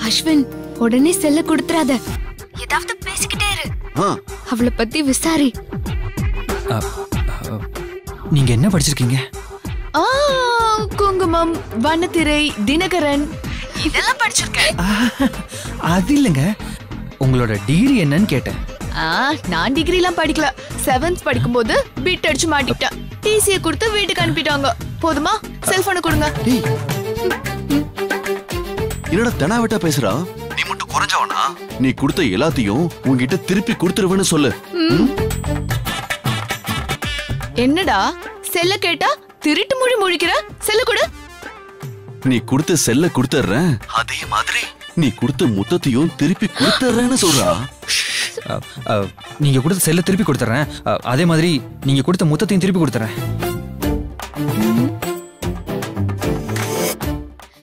அஸ்வின் உடனே செல்ல கொடுத்துறாத ஏதாவது பேசிக்கிட்டே இரு ஆ அவளை பத்தி விசாரி அ, அ, நீங்க என்ன படிச்சிருக்கீங்க ஆ குங்குமம் வண்ணத்திரை தினகரன் இதெல்லாம் படிச்சிருக்கேன் அது இல்லைங்க உங்களோட டிகிரி என்னன்னு கேட்டேன் ஆ நான் டிகிரிலாம் படிக்கல செவன்த் படிக்கும்போது பிட் அடிச்சு மாட்டிக்கிட்டேன் டிசியை கொடுத்து வீட்டுக்கு அனுப்பிட்டாங்க போதுமா செல்போனை கொடுங்க டேய் என்னடா தெனாவட்டா பேசுறா நீ மட்டும் குறைஞ்சவனா நீ கொடுத்த எல்லாத்தையும் உன்கிட்ட திருப்பி கொடுத்துருவேன்னு சொல்லு என்னடா செல்ல கேட்டா திருட்டு மொழி முழிக்கிற செல்ல கொடு நீ கொடுத்த செல்ல கொடுத்துறேன் அதே மாதிரி நீ கொடுத்த முத்தத்தையும் திருப்பி கொடுத்துறேன்னு சொல்றா அ, அ, நீங்க கொடுத்த செல்ல திருப்பி கொடுத்துறேன் அ, அதே மாதிரி நீங்க கொடுத்த முத்தத்தையும் திருப்பி கொடுத்துறேன்